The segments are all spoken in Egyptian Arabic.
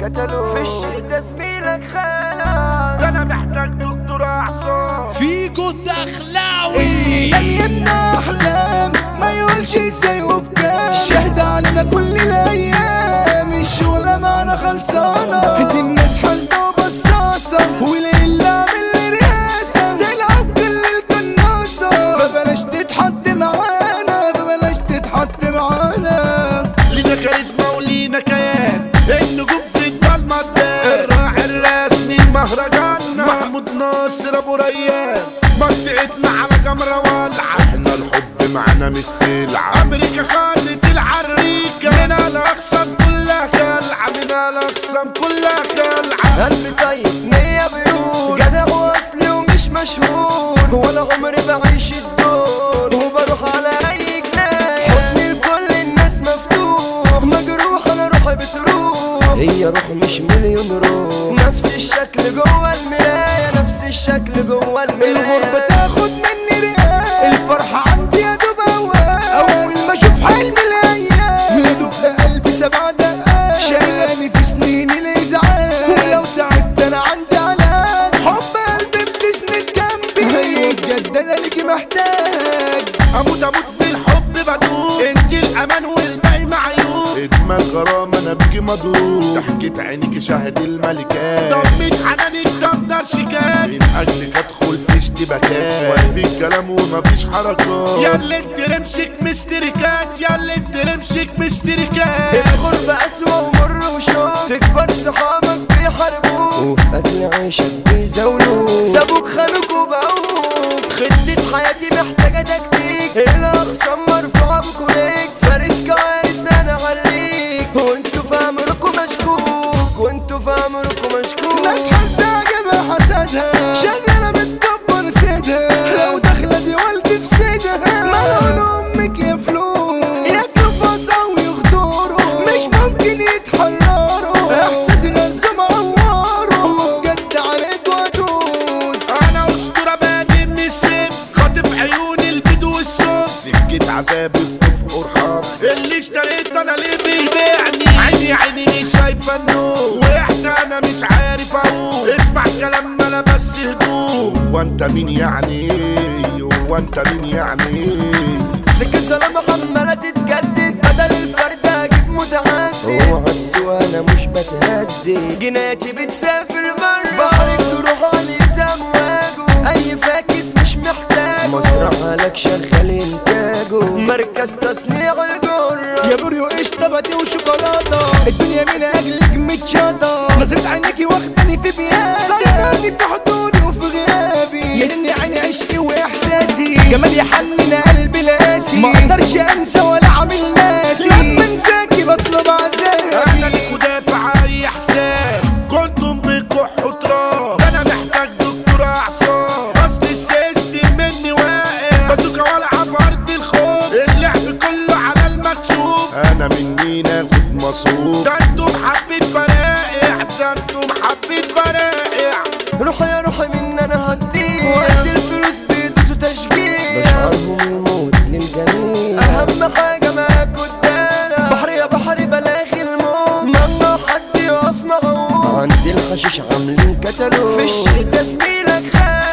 قتلوه في الشدة زميلك خانك انا محتاج دكتور اعصاب فيجو الدخلاوي نيمنا احلام ما يقولش ازاي وبكام شهد علينا كل الايام الشغلة معنا خلصانة دي الناس حاسدة وبصاصة وليلة عامل لي رئاسة تلعب كل القناصة فبلاش تتحط معانا فبلاش تتحط معانا لينا كاريزما ولينا كيان النجوم في الضلمة تبان الراعي الرسمي المهرجان محمود ناصر ابو ريان منطقتنا على جمرة والعة احنا الحب معنا مش سلعة امريكا خدت العريكة من الاقسام كلها كلعة من الاقسام كلها كلعة قلبي طيب نية بيقول جدع واصلي ومش مشهور وانا عمري بعيش الدور وبروح على اي جناية حضني لكل الناس مفتوح مجروح انا روحي بتروح هي روح مش مليون روح نفس الشكل جوه المراية نفس الشكل جوه المراية الغربة تاخد مني رئاية الفرحة عندي يا دوب أوقات أول ما أشوف حلم الأيام يدق قلبي سبع دقات شايلاني في سنين الإزعاج ولو تعبت أنا عندي علاج حب قلبي بتسند جنبي أيوة بجد أنا ليكي محتاج اموت اموت في الحب بدوب انت الامان والباقي معيوب اجمل غرام انا بيجي مضروب ضحكة عينيك شاهد الملكات ضميت حنانك دفتر شيكات من اجلك ادخل في اشتباكات واقفين كلام ومفيش حركات يا اللي انت رمشك مستركات يا اللي انت رمشك مستركات الغربة أسوأ ومر وشوق تكبر صحابك بيحاربوك وفي أكل عيشك بيزاولوك سابوك خانوك وبقوك خطة حياتي محتاجة تكتيك الأقسام مرفوعة بكوريك فارس كوارث أنا عليك وانتوا في أمركم مشكوك وانتوا في أمركم مشكوك ناس حاسة عجبها حسدها شغالة بتدبر سيدها لو داخلة دي والدي في سيدها ملعون أمك يا فلوس يا كفاصة ويغدروا مش ممكن يتحرروا إحساسي غزة معوروا بجد عليك وأدوس انا اسطورة بادئ من السيف خاطف عيون البدو والصوف سكة عذاب بتفقر حرب اللي اشتريت انا ليه بيبيعني عيني عيني مش شايفة النور وقعت انا مش عارف اقول اسمع كلام انا بس هدوء وانت مين يعني وانت مين يعني سكة سلام عمالة تتجدد بدل الفرد أجيب متعدد اوعى تسوى أنا مش بتهدد جناتي بتسافر بره بحرك تروح عليه أمواجه أي فاكس مش محتاجه مصر حالك شغال إنتاجه مركز تصنيع الجرة يا بريو اشتبتي وشوكولاتة الدنيا من أجلك متشاطة نظرة عينيكي واخداني في بياتي سيطرني في حدودي وفي غيابي يا دنيا عيني عشقي وإحساسي جمال يحنن قلبي لاسي ما اقدرش انسى ولا عامل ناسي لما انساكي بطلب انا عذابي ليك ودافع اي حساب كنتم بكحوا تراب انا محتاج دكتور اعصاب اصل السيستم مني واقع بازوكا والعب في ارض الخوف اللعب كله على المكشوف انا مني ناخد مصروف ده انتم حبيت برائع ده انتم حبيت برائع روحي يا روحي من انا هديك وقت الفلوس بيدوسوا تشجيع بشعرهم الموت للجميع اهم حاجه معاك قدامنا بحري يا بحري بلاغي الموت ممنوع حد يقف معه عندي الحشيش عاملين كتالوج في الشتا زميلك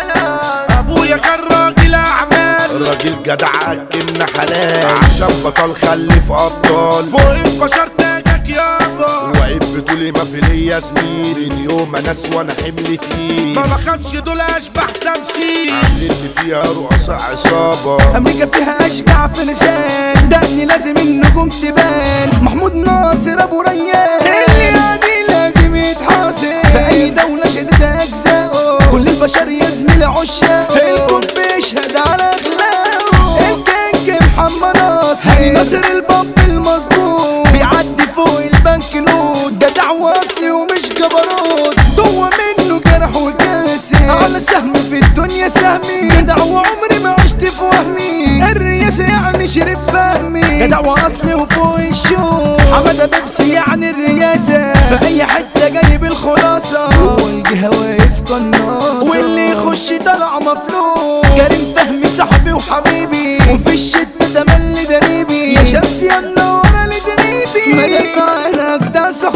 خالك ابويا كان راجل اعمال راجل جدع كنا حلال عشان بطل خلف ابطال فوق البشر تاجك يابا واقف بتقولي ما في ليا زميل اليوم ناس وانا حمل تقيل ما بخافش دول اشبح تمثيل عاملين فيها رؤساء عصابه امريكا فيها اشجع فرسان دقني لازم النجوم تبان محمود ناصر ابو ريان اللي عادي لازم يتحاسب في اي دولة شدت اجزائه كل البشر يا زميلي عشاق الكون بيشهد على اخلاقه الكينج محمد ناصر هاني ناصر الباب المظبوط بيعدي فوق البنك نوت جدع واصلي ومش جبروت جوه منه جرح وكاسر على سهم في الدنيا سهمي جدع وعمري ما عشت في وهمي الرياسة يعني شريف فهمي جدع واصلي وفوق الشوق حمادة بيبسي يعني الرياسة في اي حتة جايب الخلاصة جوه الجهة واقف قناصة واللي يخش طلع مفلوس كريم فهمي صاحبي وحبيبي وفي الشدة ده ملي دريبي يا شمس يا منورة لدريبي مجال معانا اجدع صحاب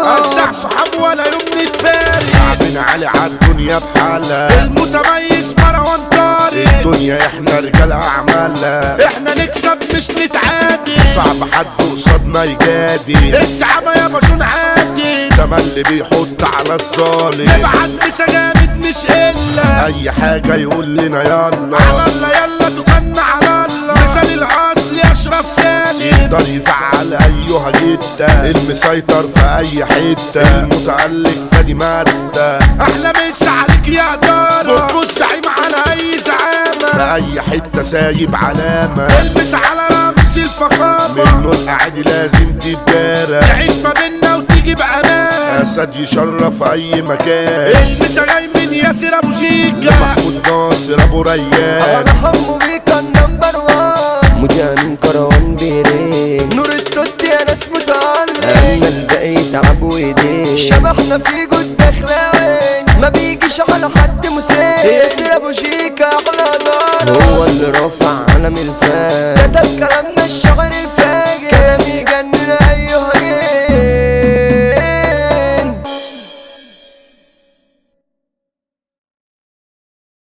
ودع صحاب ولا يوم نتفارق قاعدين علي عالدنيا بحالها المتميز مروان طارق الدنيا احنا رجال اعمالها احنا نكسب مش نتعادل صعب حد قصادنا يجادي الزعامة يا باشون عادي ده ما اللي بيحط على الظالم ابعت مسا جامد مش الا اي حاجة يقول لنا يلا على الله يلا تغنى على الله مثال الاصل اشرف سالم يقدر يزعل ايها جدا المسيطر في اي حتة المتألق فادي مادة احلى مسا عليك يا دارة بص زعيم على اي زعامة في اي حتة سايب علامة البس على رمز الفخامة منه القعدي لازم تتدارى تعيش ما بينا وتيجي بامان اسد يشرف اي مكان المسا جاي من ياسر ابو شيكا محمود ناصر ابو ريان انا حمو بيكا النمبر وان مجانين كروان بيرين نور التوت يا ناس متعلق اما الباقي تعب وايدين شبحنا في جود دخلاوي ما بيجيش على حد مسيء ياسر ابو شيكا احلى نار هو اللي رافع علم الفان كتب كلام مش شغال